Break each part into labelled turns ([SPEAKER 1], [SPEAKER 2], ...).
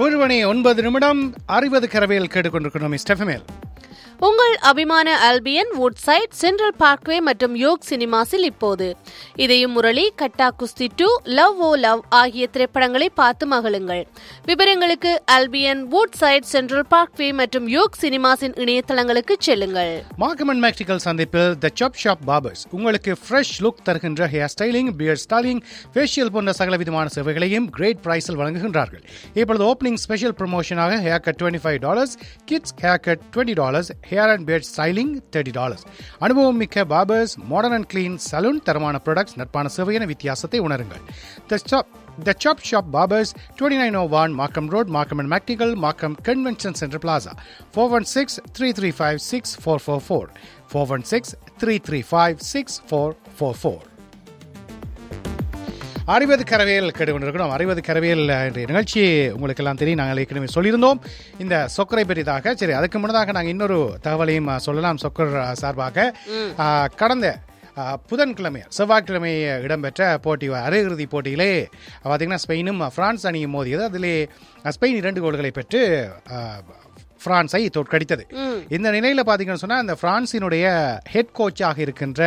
[SPEAKER 1] மூன்று மணி ஒன்பது நிமிடம் அறுபது கரவையில் கேட்டுக்கொண்டிருக்கிறோம் ஸ்டெஃபமேல்
[SPEAKER 2] உங்கள் அபிமான ஆல்பியன் வுட்சைட் சென்ட்ரல் பார்க்வே மற்றும் யோக் சினிமாஸில் இப்போது இதையும் முரளி கட்டா குஸ்தி டூ லவ் ஓ லவ் ஆகிய திரைப்படங்களை பார்த்து மகிழுங்கள் விவரங்களுக்கு ஆல்பியன் வுட்சைட் சென்ட்ரல் பார்க்வே மற்றும் யோக் சினிமாஸின் இணையதளங்களுக்கு செல்லுங்கள்
[SPEAKER 1] மார்க்கமன் மேக்டிக்கல் சந்திப்பில் த சாப் ஷாப் பார்பர்ஸ் உங்களுக்கு ஃப்ரெஷ் லுக் தருகின்ற hair styling beard styling facial போன்ற சகல விதமான சேவைகளையும் கிரேட் பிரைஸில் வழங்குகின்றார்கள் இப்பொழுது ஓப்பனிங் ஸ்பெஷல் ப்ரமோஷனாக hair cut twenty five dollars kids hair cut twenty dollars hair and beard styling thirty dollars அனுபவம் மிக்க barbers modern and clean salon தரமான ப்ராடக்ட்ஸ் நட்பான சேவையான வித்தியாசத்தை உணருங்கள் த shop the chop shop barbers twenty nine O one Markham Road Markham and McNicoll Markham Convention Centre Plaza four one six three three five six four four four four one six three three five six four four four அறுபது கரவையில் கேட்டுக்கொண்டிருக்கிறோம் அறுபது கரவையில் இன்றைய நிகழ்ச்சி உங்களுக்கு எல்லாம் தெரியும் நாங்கள் ஏற்கனவே சொல்லியிருந்தோம் இந்த சொக்கரை பெரிதாக சரி அதுக்கு முன்னதாக நாங்கள் இன்னொரு தகவலையும் அஹ், சொல்லலாம் சொக்கர் அஹ், சார்பாக அஹ், கடந்த அஹ், புதன்கிழமை செவ்வாய்க்கிழமை இடம்பெற்ற போட்டி அரையிறுதி போட்டியிலே பார்த்தீங்கன்னா ஸ்பெயினும் பிரான்ஸ் அணியும் மோதியது அதிலே அஹ், ஸ்பெயின் இரண்டு கோல்களை பெற்று அஹ், பிரான்ஸை தோற்கடித்தது இந்த நிலையில் பார்த்தீங்கன்னு சொன்னால் அந்த பிரான்சினுடைய ஹெட் கோச்சாக இருக்கின்ற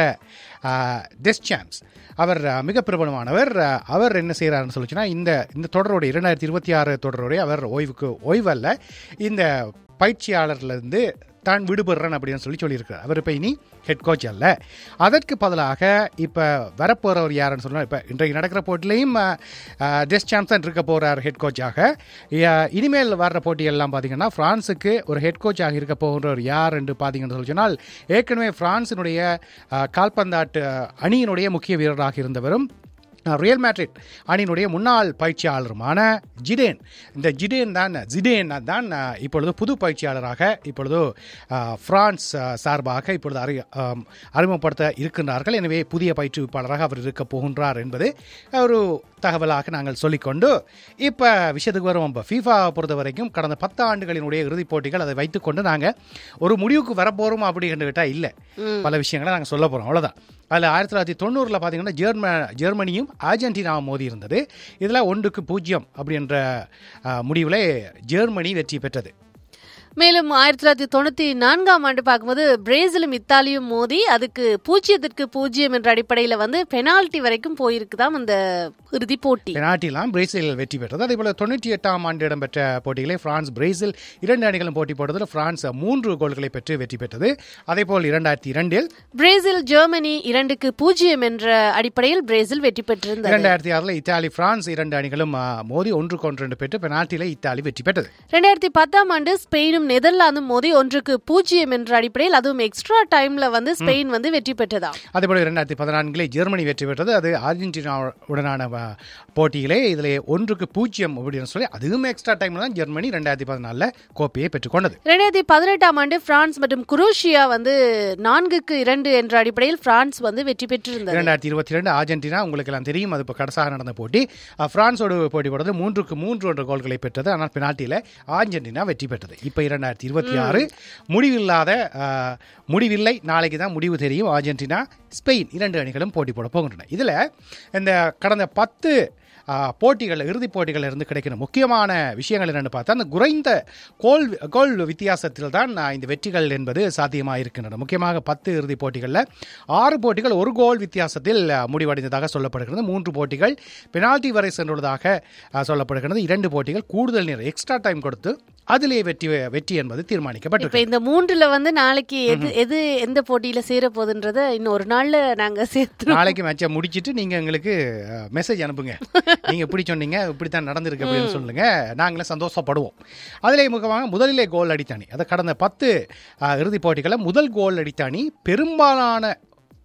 [SPEAKER 1] டெஸ்சாம்ஸ் அவர் அஹ், மிக பிரபலமானவர் அஹ், அவர் என்ன செய்கிறாருன்னு சொல்லிச்சுன்னா இந்த இந்த தொடருடைய இரண்டாயிரத்தி இருபத்தி ஆறு தொடருடைய அவர் ஓய்வுக்கு ஓய்வு அல்ல இந்த பயிற்சியாளர்லேருந்து தான் விடுபடுறேன் அப்படின்னு சொல்லி சொல்லியிருக்கிறார் அவர் இப்போ இனி ஹெட் கோச் அல்ல அதற்கு பதிலாக இப்போ வரப்போகிறவர் யாருன்னு சொன்னால் இப்போ இன்றைக்கு நடக்கிற போட்டிலையும் டெஸ்ட் சாம்சன் இருக்க போகிறார் ஹெட் கோச்சாக இனிமேல் வர்ற போட்டியெல்லாம் பார்த்தீங்கன்னா ஃப்ரான்ஸுக்கு ஒரு ஹெட் கோச்சாக இருக்க போகின்றவர் யார் என்று பார்த்தீங்கன்னு சொல்லி சொன்னால் ஏற்கனவே ஃப்ரான்ஸினுடைய அஹ், கால்பந்தாட்டு அணியினுடைய முக்கிய வீரராக இருந்தவரும் அஹ், ரியல் மேட்ரிட் அணியினுடைய முன்னாள் பயிற்சியாளருமான ஜிடேன் இந்த ஜிடேன் தான் ஜிடேன் தான் அஹ், இப்பொழுது புது பயிற்சியாளராக இப்பொழுது அஹ், பிரான்ஸ் அஹ், சார்பாக இப்பொழுது அறி அம், அறிமுகப்படுத்த இருக்கின்றார்கள் எனவே புதிய பயிற்றுவிப்பாளராக அவர் இருக்க போகின்றார் என்பது ஒரு தகவலாக நாங்கள் சொல்லிக்கொண்டு இப்போ விஷயத்துக்கு வருவோம் இப்போ ஃபீஃபா பொறுத்த வரைக்கும் கடந்த பத்து ஆண்டுகளினுடைய இறுதிப் போட்டிகள் அதை வைத்துக்கொண்டு நாங்கள் ஒரு முடிவுக்கு வரப்போகிறோம் அப்படின்னு கேட்டால் இல்லை பல விஷயங்களை நாங்கள் சொல்ல போகிறோம் அவ்வளோதான் அதில் ஆயிரத்தி தொள்ளாயிரத்தி தொண்ணூறில் பார்த்தீங்கன்னா ஜெர்ம ஜெர்மனியும் அர்ஜென்டினாவும் மோதி இருந்தது இதில் ஒன்றுக்கு பூஜ்ஜியம் அப்படின்ற முடிவில் ஜெர்மனி வெற்றி பெற்றது
[SPEAKER 2] மேலும் ஆயிரத்தி தொள்ளாயிரத்தி தொண்ணூத்தி நான்காம் ஆண்டு பார்க்கும்போது பிரேசிலும் இத்தாலியும் மோதி அதுக்கு பூஜ்ஜியத்திற்கு பூஜ்ஜியம் என்ற அடிப்படையில் வந்து பெனால்டி வரைக்கும் போயிருக்குதாம் அந்த இறுதி போட்டி
[SPEAKER 1] பெனால்டிலாம் பிரேசில் வெற்றி பெற்றது அதே போல் தொண்ணூற்றி எட்டாம் ஆண்டு இடம்பெற்ற போட்டியிலே பிரான்ஸ் பிரேசில் இரண்டு அணிகளும் போட்டி போட்டதில் பிரான்ஸ் மூன்று கோல்களை பெற்று வெற்றி பெற்றது அதே போல் இரண்டாயிரத்தி இரண்டில்
[SPEAKER 2] பிரேசில் ஜெர்மனி இரண்டுக்கு பூஜ்ஜியம் என்ற அடிப்படையில் பிரேசில் வெற்றி பெற்றிருந்தது
[SPEAKER 1] இரண்டாயிரத்தி ஆறில் இத்தாலி பிரான்ஸ் இரண்டு அணிகளும் ஆ, மோதி ஒன்றுக்கு ஒன்று ரெண்டு பெற்று பெனால்டியில் இத்தாலி வெற்றி பெற்றது
[SPEAKER 2] ரெண்டாயிரத்தி பத்தாம் ஆண்டு ஸ்பெயினும் நெதர்லாந்தும் மோதி ஒன்றுக்கு பூஜ்ஜியம் என்ற அடிப்படையில் அதுவும் எக்ஸ்ட்ரா டைம்ல வந்து ஸ்பெயின் வந்து வெற்றி பெற்றதாம்
[SPEAKER 1] அதேபோல் இரண்டாயிரத்தி பதினான்கிலே ஜெர்மனி வெற்றி பெற்றது அது அர்ஜென்டினாவுடனான வ- போட்டியிலே இதில் ஒன்றுக்கு பூஜ்ஜியம் அப்படின்னு சொல்லி அதுவும் எக்ஸ்ட்ரா டைம்ல தான் ஜெர்மனி ரெண்டாயிரத்தி பதினாலில் கோப்பையை பெற்றுக்கொண்டது
[SPEAKER 2] ரெண்டாயிரத்தி பதினெட்டாம் ஆண்டு பிரான்ஸ் மற்றும் குரோஷியா வந்து நான்குக்கு இரண்டு என்ற அடிப்படையில் பிரான்ஸ் வந்து வெற்றி பெற்றிருந்தது
[SPEAKER 1] இரண்டாயிரத்தி இருபத்தி ரெண்டு அர்ஜென்டினா உங்களுக்கு எல்லாம் தெரியும் அது இப்போ கடைசியாக நடந்த போட்டி அஹ், பிரான்ஸோடு போட்டி போடுறது மூன்றுக்கு மூன்று என்ற கோல்களை பெற்றது ஆனால் பெனால்ட்டியில் அர்ஜென்டினா வெற்றி பெற்றது இப்போ இரண்டாயிரத்தி இருபத்தி ஆறு முடிவில்லாத அஹ், முடிவில்லை நாளைக்கு தான் முடிவு தெரியும் அர்ஜென்டினா ஸ்பெயின் இரண்டு அணிகளும் போட்டி போட போகின்றன இதில் இந்த கடந்த பத்து அஹ், போட்டிகள் இறுதிப் போட்டிகளில் இருந்து கிடைக்கிற முக்கியமான விஷயங்கள் என்னென்னு பார்த்தா அந்த குறைந்த கோல் கோல் வித்தியாசத்தில் தான் அஹ், இந்த வெற்றிகள் என்பது சாத்தியமாக இருக்கின்றன முக்கியமாக பத்து இறுதிப் போட்டிகளில் ஆறு போட்டிகள் ஒரு கோல் வித்தியாசத்தில் அஹ், முடிவடைந்ததாக சொல்லப்படுகிறது மூன்று போட்டிகள் பெனால்டி வரை சென்றுள்ளதாக அஹ், சொல்லப்படுகிறது இரண்டு போட்டிகள் கூடுதல் நேரம் எக்ஸ்ட்ரா டைம் கொடுத்து அதிலே வெற்றி வெற்றி என்பது
[SPEAKER 2] இப்ப
[SPEAKER 1] தீர்மானிக்கப்பட்டிருக்கு
[SPEAKER 2] இந்த மூன்றுல வந்து நாளைக்கு எது எது எந்த போட்டியில சேர போகுதுன்றத இன்னும் ஒரு நாள்ல நாங்க சேர்த்து
[SPEAKER 1] நாளைக்கு மேட்சை முடிச்சிட்டு நீங்க எங்களுக்கு மெசேஜ் அனுப்புங்க நீங்க இப்படி சொன்னீங்க இப்படித்தான் நடந்திருக்கு அப்படின்னு சொல்லுங்க நாங்களே சந்தோஷப்படுவோம் அதிலே முகமாக முதலிலே கோல் அடித்தாணி அதை கடந்த பத்து அஹ், இறுதிப் போட்டிகளில் முதல் கோல் அடித்தாணி பெரும்பாலான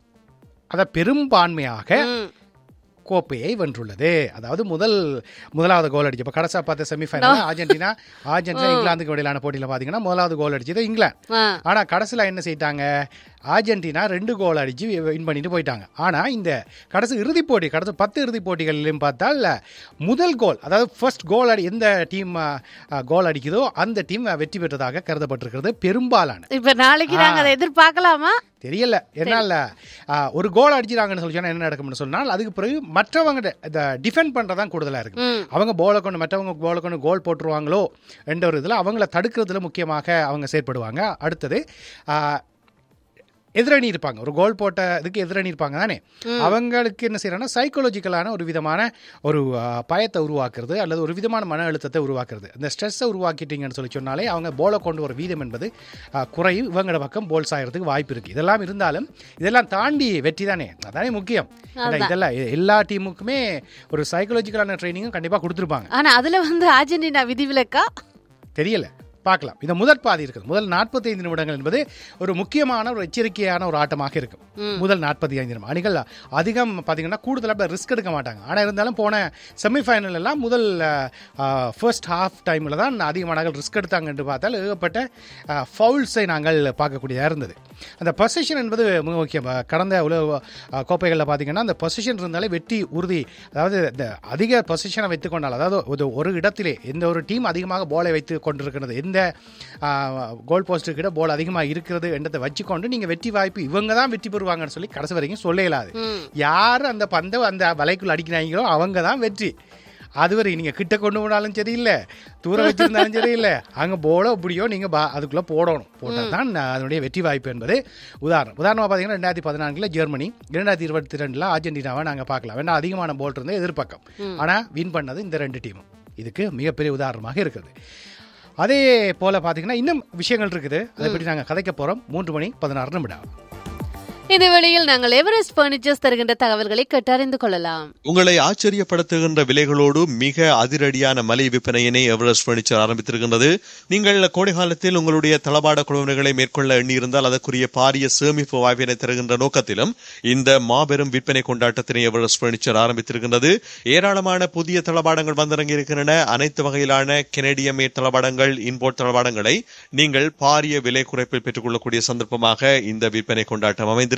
[SPEAKER 1] அதை பெரும்பான்மையாக
[SPEAKER 2] ம்.
[SPEAKER 1] கோப்பையை வென்றுள்ளது அதாவது முதல் முதலாவது கோல் அடிச்சு இப்போ கடைசா பார்த்த செமிஃபைனல் அர்ஜென்டினா அர்ஜென்டினா இங்கிலாந்துக்கு இடையிலான போட்டியில் பார்த்தீங்கன்னா முதலாவது கோல் அடிச்சது இங்கிலாந்து
[SPEAKER 2] ஆ.
[SPEAKER 1] ஆனா கடைசியில் என்ன செய்யிட்டாங்க அர்ஜென்டினா ரெண்டு கோல் அடித்து வின் பண்ணிட்டு போயிட்டாங்க ஆனால் இந்த கடைசி இறுதிப் போட்டி கடைசி பத்து இறுதிப் போட்டிகளிலும் பார்த்தால் முதல் கோல் அதாவது ஃபர்ஸ்ட் கோல் அடி எந்த டீம் கோல் அடிக்குதோ அந்த டீம் வெற்றி பெற்றதாக கருதப்பட்டிருக்கிறது பெரும்பாலான
[SPEAKER 2] இப்ப நாளைக்கு நாங்க அதை எதிர்பார்க்கலாமா
[SPEAKER 1] தெரியல என்னால ஒரு கோல் அடிச்சிட்டாங்கன்னு சொல்லி சொன்னா என்ன நடக்கும்னு சொன்னால் அதுக்கு பிறகு மற்றவங்க இந்த டிஃபெண்ட் பண்றதான் கூடுதலா இருக்கு
[SPEAKER 2] ம்.
[SPEAKER 1] அவங்க போலை கொண்டு மற்றவங்க போலை கொண்டு கோல் போட்டுருவாங்களோ என்ற ஒரு இதில் அவங்கள தடுக்கிறதுல முக்கியமாக அவங்க செயற்படுவாங்க அடுத்தது ஆ, எதிரணி இருப்பாங்க ஒரு கோல் போட்ட இதுக்கு எதிரணி இருப்பாங்க தானே அவங்களுக்கு என்ன செய்யறாங்கன்னா சைக்காலஜிக்கலான ஒரு விதமான ஒரு ஆ, பயத்தை உருவாக்குறது அல்லது ஒரு விதமான மன அழுத்தத்தை உருவாக்குறது அந்த ஸ்ட்ரெஸ்ஸை உருவாக்கிட்டீங்கன்னு சொல்லி சொன்னாலே அவங்க போலை கொண்டு வர வீதம் என்பது ஆ, குறையும் இவங்களோட பக்கம் போல் சாயறதுக்கு வாய்ப்பு இருக்கு இதெல்லாம் இருந்தாலும் இதெல்லாம் தாண்டி வெற்றி தானே அதானே முக்கியம் ஏன்னா இதெல்லாம் எ- எல்லா டீமுக்குமே ஒரு சைக்காலஜிக்கலான ட்ரைனிங்கும் கண்டிப்பாக கொடுத்துருப்பாங்க
[SPEAKER 2] ஆனா அதுல வந்து அர்ஜென்டினா விதிவிலக்கா
[SPEAKER 1] தெரியல பார்க்கலாம் இந்த முதல் பாதி இருக்குது முதல் 45 நிமிடங்கள் என்பது ஒரு முக்கியமான ஒரு எச்சரிக்கையான ஒரு ஆட்டமாக இருக்கும் முதல் 45 ஐந்து நிமிடம் அணிகள் அதிகம் பார்த்தீங்கன்னா கூடுதலாக ரிஸ்க் எடுக்க மாட்டாங்க ஆனால் இருந்தாலும் போன செமிஃபைனல் எல்லாம் முதல் ஃபர்ஸ்ட் ஹாஃப் டைமில் தான் அதிகமான ரிஸ்க் எடுத்தாங்க என்று பார்த்தால் ஏகப்பட்ட ஃபவுல்ஸை நாங்கள் பார்க்கக்கூடியதாக இருந்தது அந்த பொசிஷன் என்பது மிக முக்கியம் அஹ், கடந்த உலக அஹ், கோப்பைகளில் பார்த்தீங்கன்னா அந்த பொசிஷன் இருந்தாலே வெற்றி உறுதி அதாவது இந்த அதிக பொசிஷனை வைத்துக் கொண்டால் அதாவது ஒரு ஒரு இடத்திலே எந்த ஒரு டீம் அதிகமாக போலை வைத்து கொண்டிருக்கிறது எந்த கோல் போஸ்ட்டு கிட்ட போல் அதிகமாக இருக்கிறது என்றதை வச்சுக்கொண்டு நீங்கள் வெற்றி வாய்ப்பு இவங்க தான் வெற்றி பெறுவாங்கன்னு சொல்லி கடைசி வரைக்கும் சொல்ல இயலாது யார் அந்த பந்தை அந்த வலைக்குள் அடிக்கிறாங்களோ அவங்க தான் வெற்றி அதுவரை நீங்க கிட்ட கொண்டு போனாலும் சரி இல்ல தூரம் வச்சிருந்தாலும் சரி இல்ல அங்க போல இப்படியோ நீங்க பா- அதுக்குள்ள போடணும் போட்டால் தான் அதனுடைய வெற்றி வாய்ப்பு என்பது உதாரணம் உதாரணமா பாத்தீங்கன்னா ரெண்டாயிரத்தி பதினான்குல ஜெர்மனி இரண்டாயிரத்தி இருபத்தி ரெண்டுல அர்ஜென்டினாவை நாங்க பார்க்கலாம் வேணா அதிகமான போல் இருந்தது எதிர்பக்கம் ஆனா வின் பண்ணது இந்த ரெண்டு டீமும் இதுக்கு மிகப்பெரிய உதாரணமாக இருக்குது அதே போல பாத்தீங்கன்னா இன்னும் விஷயங்கள் இருக்குது அதை பற்றி நாங்க கதைக்க போறோம் மூன்று மணி பதினாறு நிமிடம்
[SPEAKER 2] இந்த வேளையில் நாங்கள் எவரெஸ்ட் பர்னிச்சர்ஸ் தருகின்ற தகவல்களை கேட்டறிந்து கொள்ளலாம்
[SPEAKER 3] உங்களை ஆச்சரியப்படுத்துகின்ற விலைகளோடு மிக அதிரடியான மலை விற்பனையினை எவரெஸ்ட் பர்னிச்சர் ஆரம்பித்திருக்கின்றது நீங்கள் கோடை காலத்தில் உங்களுடைய தளபாட குழுவினர்களை மேற்கொள்ள எண்ணியிருந்தால் அதற்குரிய பாரிய சேமிப்பு வாய்ப்பினை தருகின்ற நோக்கத்திலும் இந்த மாபெரும் விற்பனை கொண்டாட்டத்தினை எவரெஸ்ட் பர்னிச்சர் ஆரம்பித்திருக்கின்றது ஏராளமான புதிய தளபாடங்கள் வந்திறங்கி இருக்கின்றன அனைத்து வகையிலான கெனடிய மேட் தளபாடங்கள் இன்போர்ட் தளபாடங்களை நீங்கள் பாரிய விலை குறைப்பில் பெற்றுக்கொள்ளக்கூடிய சந்தர்ப்பமாக இந்த விற்பனை கொண்டாட்டம் அமைந்திருக்கின்றது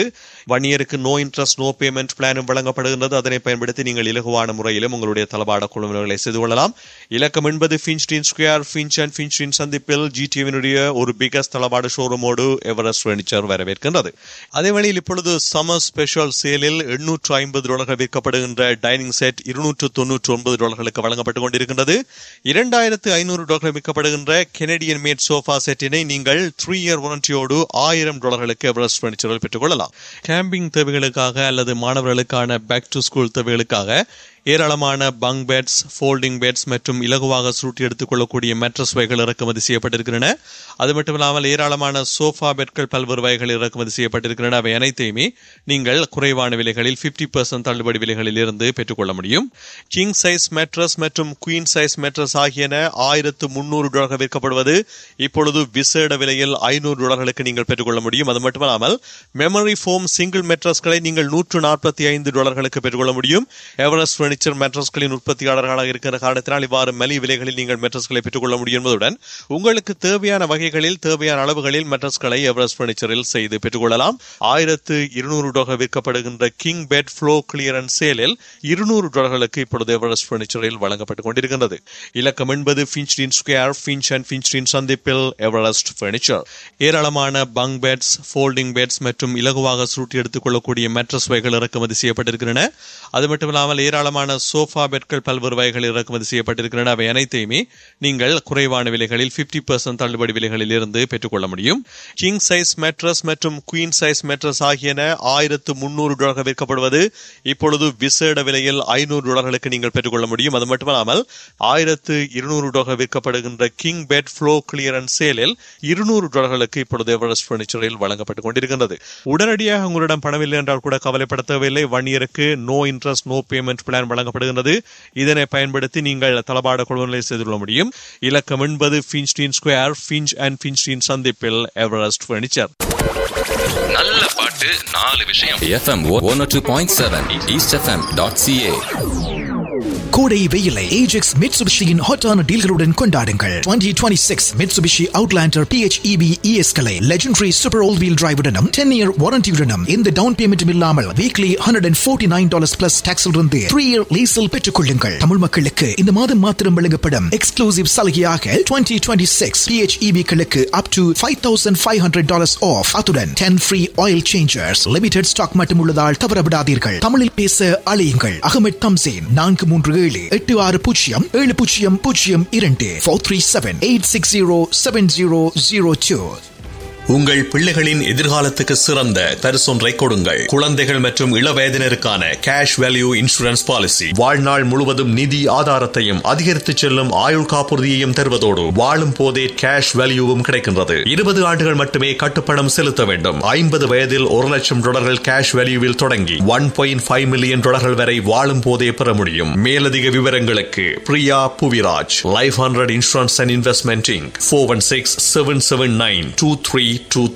[SPEAKER 3] ஒன் இயருக்கு நோ இன்ட்ரெஸ்ட் நோ பேமெண்ட் பிளானும் வழங்கப்படுகின்றது அதனை பயன்படுத்தி நீங்கள் இலகுவான முறையிலும் உங்களுடைய தளபாட குழுவினர்களை செய்து கொள்ளலாம் இலக்கம் என்பது Finchdene Square Finch and Finchdene சந்திப்பில் ஜிடிவினுடைய ஒரு பிகஸ்ட் தளபாட ஷோரூமோடு எவரெஸ்ட் பர்னிச்சர் வரவேற்கின்றது அதே வழியில் இப்பொழுது சம்மர் ஸ்பெஷல் சேலில் எண்ணூற்று ஐம்பது டாலர்கள் விற்கப்படுகின்ற டைனிங் செட் இருநூற்று தொன்னூற்று ஒன்பது டாலர்களுக்கு வழங்கப்பட்டுக் கொண்டிருக்கின்றது இரண்டாயிரத்து ஐநூறு டாலர்கள் விற்கப்படுகின்ற கெனடியன் மேட் சோஃபா செட்டினை நீங்கள் த்ரீ இயர் வாரண்டியோடு ஆயிரம் டாலர்களுக்கு எவரெஸ்ட் பர்னிச்சரில் பெற்றுக்கொள்ளலாம் கேம்பிங் தேவைகளுக்காக அல்லது மாணவர்களுக்கான பேக் டு ஸ்கூல் தேவைகளுக்காக ஏராளமான பங்க் பெட்ஸ் ஃபோல்டிங் பெட்ஸ் மற்றும் இலகுவாக சுருட்டி எடுத்துக்கொள்ளக்கூடிய மெட்ரஸ் வகைகள் இறக்குமதி செய்யப்பட்டிருக்கின்றன அது மட்டும் இல்லாமல் ஏராளமான சோஃபா பெட்கள் பல்வேறு வகைகள் இறக்குமதி செய்யப்பட்டிருக்கின்றன அவை அனைத்தையுமே நீங்கள் குறைவான விலைகளில் 50% பர்சன்ட் தள்ளுபடி விலைகளில் இருந்து பெற்றுக்கொள்ள முடியும் கிங் சைஸ் மெட்ரஸ் மற்றும் குயின் சைஸ் மெட்ரஸ் ஆகியன ஆயிரத்து முன்னூறு டாலர்கள் விற்கப்படுவது இப்பொழுது விசேட விலையில் ஐநூறு டாலர்களுக்கு நீங்கள் பெற்றுக்கொள்ள முடியும் அது மட்டுமல்லாமல் மெமரி ஃபோம் சிங்கிள் மெட்ரஸ்களை நீங்கள் நூற்று நாற்பத்தி ஐந்து டாலர்களுக்கு பெற்றுக்கொள்ள முடியும் எவரெஸ்ட் பர்னிச்சர் மெட்ரஸ்களின் உற்பத்தியாளர்களாக இருக்கிற காரணத்தினால் இவ்வாறு மலி விலைகளில் நீங்கள் மெட்ரஸ்களை பெற்றுக்கொள்ள முடியும் என்பதுடன் உங்களுக்கு தேவையான வகைகளில் தேவையான அளவுகளில் மெட்ரஸ்களை எவரெஸ்ட் பர்னிச்சரில் செய்து பெற்றுக்கொள்ளலாம் ஆயிரத்து இருநூறு டாலர் விற்கப்படுகின்ற கிங் பெட் ஃப்ளோ கிளியரன்ஸ் சேலில் இருநூறு டாலர்களுக்கு இப்பொழுது எவரெஸ்ட் பர்னிச்சரில் வழங்கப்பட்டுக் கொண்டிருக்கின்றது இலக்கம் என்பது Finchdene Square Finch and Finchdene சந்திப்பில் எவரெஸ்ட் பர்னிச்சர் ஏராளமான பங்க் பெட்ஸ் ஃபோல்டிங் பெட்ஸ் மற்றும் இலகுவாக சுருட்டி எடுத்துக்கொள்ளக்கூடிய மெட்ரஸ் வகைகள் இறக்குமதி செய்யப்பட்டிருக்கின்றன அது மட்டும் இல்லாமல் ஏராளமான சோஃபா பெட்கள் பல்வேறு வகைகள் இறக்குமதி செய்யப்பட்டிருக்கின்றன அவை அனைத்தையுமே நீங்கள் குறைவான விலைகளில் 50% பர்சன்ட் தள்ளுபடி விலைகளில் இருந்து பெற்றுக்கொள்ள முடியும் கிங் சைஸ் மெட்ரஸ் மற்றும் குயின் சைஸ் மெட்ரஸ் ஆகியன ஆயிரத்து முன்னூறு டாலர்கள் விற்கப்படுவது இப்பொழுது விசேட விலையில் ஐநூறு டாலர்களுக்கு நீங்கள் பெற்றுக்கொள்ள முடியும் அது மட்டுமல்லாமல் ஆயிரத்து இருநூறு டாலர்கள் விற்கப்படுகின்ற கிங் பெட் ஃப்ளோ கிளியரன்ஸ் சேலில் இருநூறு டாலர்களுக்கு இப்பொழுது எவரெஸ்ட் பர்னிச்சரில் வழங்கப்பட்டுக் கொண்டிருக்கின்றது உடனடியாக உங்களிடம் பணமில்லை என்றால் கூட கவலைப்பட தேவையில்லை ஒன் இயருக்கு no interest no payment plan வழங்கப்படுகின்றது இதனை பயன்படுத்தி நீங்கள் தளபாட கொள்வனை செய்து கொள்ள முடியும் இலக்கம் என்பது Finchdene Square Finch and Finchdene சந்திப்பில் எவரெஸ்ட் பர்னிச்சர்
[SPEAKER 4] நல்ல பாட்டு நாலு விஷயம் FM one two point seven East FM dot CA
[SPEAKER 5] கோடை வெயிலை ஏஜெக்ஸ் மிட்சுபிஷியின் ஹாட்டான டீல்களுடன் கொண்டாடுங்கள் 2026 மிட்சுபிஷி அவுட்லாண்டர் PHEV ES களை லெஜெண்டரி சூப்பர் ஆல் வீல் டிரைவுடனும் 10 இயர் வாரண்டியுடனும் எந்த டவுன் பேமெண்ட்டும் இல்லாமல் வீக்லி 149 டாலர்ஸ் பிளஸ் டாக்ஸில் இருந்து 3 இயர் லீஸில் பெற்றுக் கொள்ளுங்கள் தமிழ் மக்களுக்கு இந்த மாதம் மாத்திரம் வழங்கப்படும் எக்ஸ்க்ளூசிவ் சலுகையாக 2026 PHEV களுக்கு அப் டு 5500 டாலர்ஸ் ஆஃப் அத்துடன் 10 free oil changes limited stock மட்டும் உள்ளதால் தவறவிடாதீர்கள் தமிழில் பேச அழையுங்கள் அகமது தம்சேன் நான்கு மூன்று ஏழு எட்டு ஆறு பூஜ்ஜியம் ஏழு பூஜ்ஜியம் பூஜ்ஜியம் இரண்டு four three seven eight six zero seven zero zero two
[SPEAKER 3] உங்கள் பிள்ளைகளின் எதிர்காலத்துக்கு சிறந்த பரிசொன்றை கொடுங்கள் குழந்தைகள் மற்றும் இளவயதினருக்கான கேஷ் வேல்யூ இன்சூரன்ஸ் பாலிசி வாழ்நாள் முழுவதும் நிதி ஆதாரத்தையும் அதிகரித்து செல்லும் ஆயுள் காப்புறுதியையும் தருவதோடு வாழும் போதே கேஷ் வேல்யூவும் கிடைக்கின்றது இருபது ஆண்டுகள் மட்டுமே கட்டுப்பணம் செலுத்த வேண்டும் ஐம்பது வயதில் ஒரு லட்சம் டாலர்கள் கேஷ் வேல்யூவில் தொடங்கி ஒன் பாயிண்ட் ஃபைவ் மில்லியன் டாலர்கள் வரை வாழும் போதே பெற முடியும் மேலதிக விவரங்களுக்கு Priya Puviraj life hundred insurance and investment inc four one six seven seven nine two three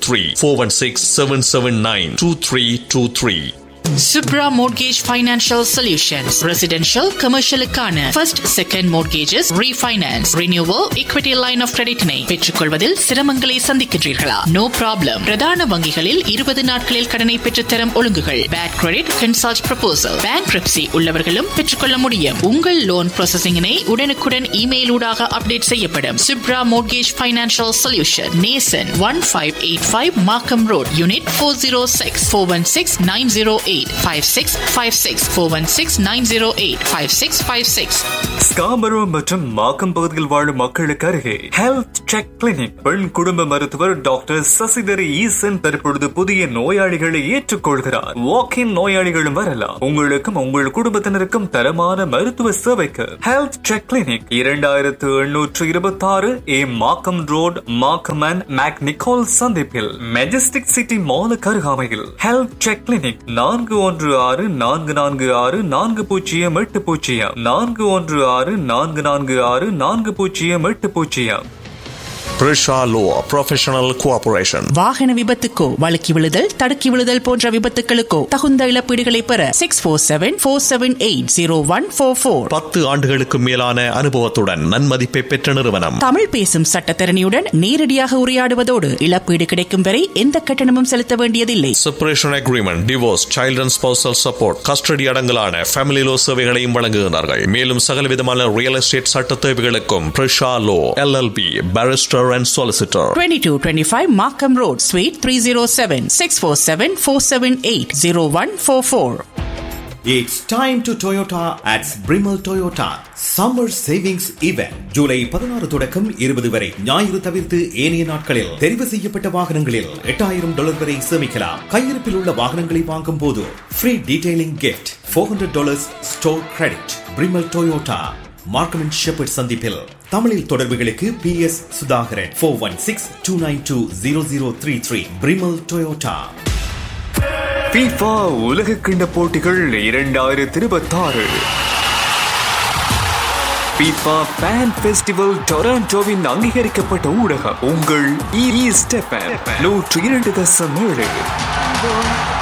[SPEAKER 3] 416-779-2323
[SPEAKER 6] Subra Mortgage Financial Solutions. Residential, commercial-க்கான first, second mortgages, refinance, renewal, equity line of credit-னை பெற்றுக்கொள்வதில் சிரமங்களை சந்திக்கின்றீர்களா? No problem. பிரதான வங்கிகளில் 20 நாட்களில் கடனை பெற்றுத்தரும் ஒழுங்குகள். Bad credit, consult proposal. Bankruptcy உள்ளவர்களும் பெற்றுக்கொள்ள முடியும். உங்கள் லோன் ப்ராசஸிங்கினை உடனுக்குடன் இமெயில் ஊடாக அப்டேட் செய்யப்படும். Subra Mortgage Financial Solution. Nason 1585 Markham Road, Unit 406 416 908 5656 416 908 5656
[SPEAKER 7] Scarborough மற்றும் மாக்கம் பகுதியில் வாழும் மக்களுக்கு அருகே ஹெல்த் செக் கிளினிக் பெண் குடும்ப மருத்துவர் டாக்டர் சசிதரி ஈசன் தற்பொழுது புதிய நோயாளிகளை ஏற்றுக்கொள்கிறார் வாக்கின் நோயாளிகளும் வரலாம் உங்களுக்கும் உங்கள் குடும்பத்தினருக்கும் தரமான மருத்துவ சேவைக்கு ஹெல்த் செக் கிளினிக் இரண்டாயிரத்து எண்ணூற்று இருபத்தி ஆறு A Markham Road Markham and McNicoll சந்திப்பில் மெஜஸ்டிக் சிட்டி மாலுக்கு அருகாமையில் ஹெல்த் செக் கிளினிக் நான்கு ஒன்று ஆறு நான்கு நான்கு ஆறு நான்கு பூஜ்ஜியம் எட்டு பூஜ்ஜியம் நான்கு ஒன்று ஆறு நான்கு நான்கு ஆறு நான்கு பூஜ்ஜியம் எட்டு பூஜ்ஜியம்
[SPEAKER 3] Prisha Law Professional Cooperation
[SPEAKER 6] வாகன விபத்துக்கோ வழுக்கி விழுதல் தடுக்கி விழுதல் போன்ற விபத்துகளுக்கோ தகுந்த இழப்பீடுகளை பெற six four seven four seven eight zero one four four
[SPEAKER 3] பத்து ஆண்டுகளுக்கு மேலான அனுபவத்துடன் நன்மதிப்பை பெற்ற நிறுவனம்
[SPEAKER 6] தமிழ் பேசும் சட்டத்தரணியுடன் நேரடியாக உரையாடுவதோடு இழப்பீடு கிடைக்கும் வரை எந்த கட்டணமும் செலுத்த வேண்டியதில்லை
[SPEAKER 3] separation agreement divorce child and spousal support custody அடங்கலான ஃபேமிலி லோ சேவைகளையும் வழங்குகிறார்கள் மேலும் சகல விதமான ரியல் எஸ்டேட் சட்ட தேவைகளுக்கும் Prisha law LLP barrister and solicitor
[SPEAKER 6] 2225 Markham Road, Suite 307, 647 478 0144.
[SPEAKER 8] It's time to Toyota at Brimmel Toyota Summer Savings Event July பதினாறு தொடக்கம் இருபது வரை ஞாயிறு தவிர்த்து ஏனைய நாட்களில் தெரிவு செய்யப்பட்ட வாகனங்களில் எட்டாயிரம் டாலர் வரை சேமிக்கலாம் கையிருப்பில் உள்ள வாகனங்களை வாங்கும் போது free detailing gift four hundred dollars store credit Primal Toyota Markham and Shepherd சந்திப்பில் தமிழில் தொடர்புகளுக்கு P S Sudhakaran four one six two nine two zero zero three three Primal Toyota
[SPEAKER 7] FIFA உலக கிண்ட போட்டிகள் இரண்டாயிரத்தி இருபத்தாறு FIFA Fan Festival டொராண்டோவின் அங்கீகரிக்கப்பட்ட ஊடகம் உங்கள் இ ஸ்டெப்பன் நூற்றி இரண்டு தசம் ஏழு